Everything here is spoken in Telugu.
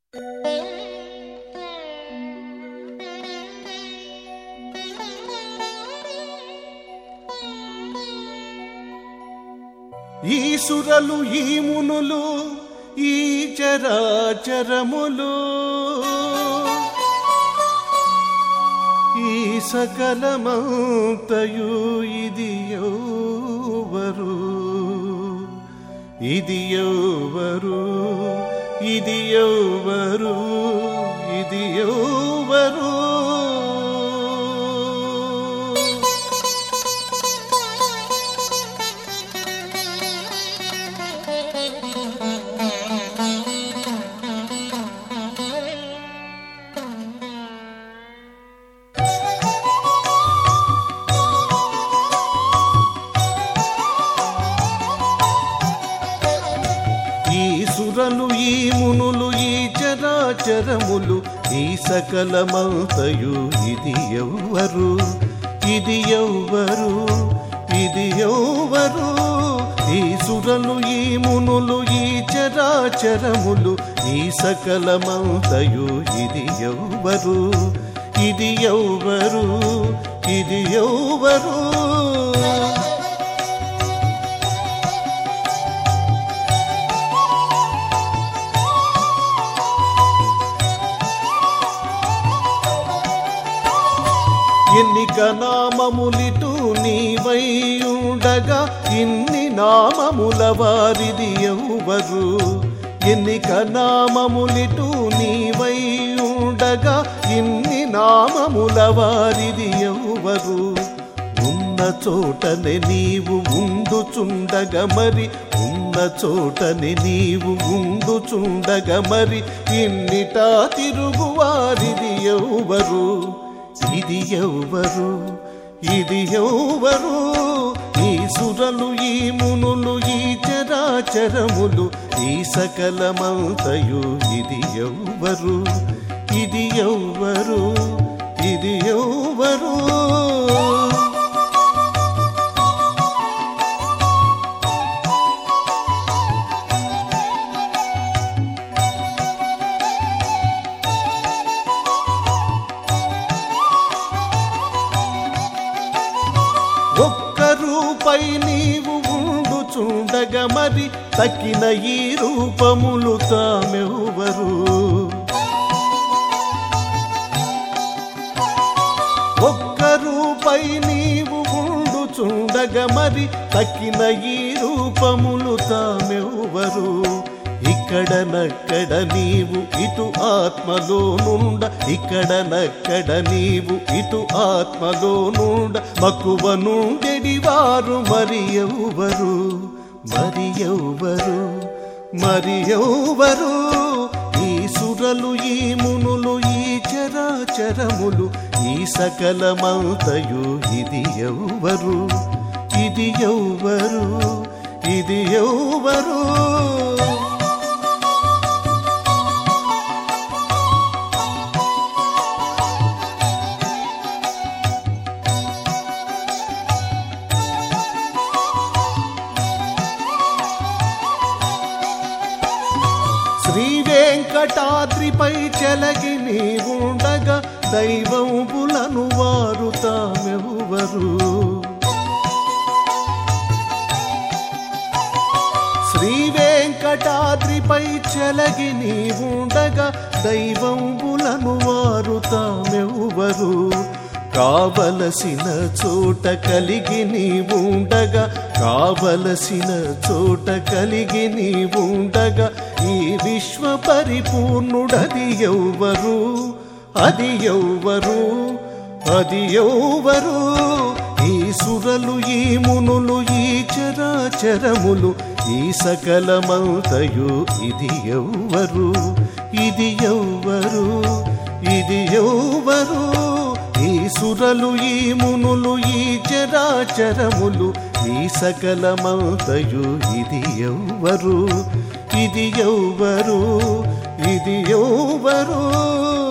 ఈ సురలు ఈ మునులు ఈ చరాచరములు ఈ సకలమంతయు ఇది యౌవరు ఇది యౌవరు ఇది యౌవరు ఇది యౌవరు ఈ సురలు ఈ మునులు ఈ చరాచరములు ఈ సకలమంతయు ఇది ఎవ్వరు ఇది ఎవ్వరు ఇది ఎవ్వరు ఈ సురలు ఈ మునులు ఈ చరాచరములు ఈ సకలమంతయు ఇది ఎవ్వరు ఇది ఎవ్వరు ఇది ఎవ్వరు ఎన్నిక నామములిటు నీవై ఉండగా ఇన్ని నామముల వారిది ఎవ్వరు ఎన్నిక నామములిటు నీవై ఉండగా ఇన్ని నామముల వారిది ఎవ్వరు ఉన్న చోటనే నీవు ఉండుచుండగ మరి ఉన్న చోటనే నీవు ఉండుచుండగ మరి ఇన్నిటా తిరుగువారిది ఎవ్వరు ఇది ఎవ్వరు ఇది ఎవ్వరు ఈ సురలు ఈ మునులు ఈ చరాచరములు ఈ సకలమంతయు ఇది ఎవ్వరు ఇది ఎవ్వరు ఇది ఎవ్వరు ఒక్క రూపై నీవు ఉండుచుండగ మరి తక్కిన ఈ రూపములు తామెవ్వరు ఒక్క రూపై నీవు ఉండుచుండగ మరి తక్కిన ఈ రూపములు తామెవ్వరు ఇక్కడ నక్కడ నీవు ఇటు ఆత్మలో నుండ ఇక్కడ నక్కడ నీవు ఇటు ఆత్మలో నుండ మక్కువ నుండెడి వారు మరి ఎవ్వరు మరి ఎవ్వరు మరి ఎవ్వరు ఈ సురలు ఈ మునులు ఈ చరాచరములు ఈ సకలమంతయు ఇది ఎవ్వరు ఇది ఎవ్వరు ఇది ఎవ్వరు శ్రీ వెంకటాద్రిపై చెలగి నీవుండగా దైవములను వారు తామెవ్వరు శ్రీ వెంకటాద్రిపై చెలగి నీవుండగా దైవములను వారు తామెవ్వరు కావలసిన చోట కలిగి నీవుండగా కావలసిన చోట కలిగి నీవుండగా ఈ విశ్వ పరిపూర్ణుడది ఎవ్వరు అది ఎవ్వరు అది ఎవ్వరు ఈ సురలు ఈ మునులు ఈ చరాచరములు ఈ సకలమంతయు ఇది ఎవ్వరు ఇది ఎవ్వరు ఇది ఎవ్వరు ఈ సురలు ఈ మునులు ఈ చరాచరములు ఈ సకలమంతయు ఇది ఎవ్వరు ఇది ఎవ్వరు ఇది ఎవ్వరు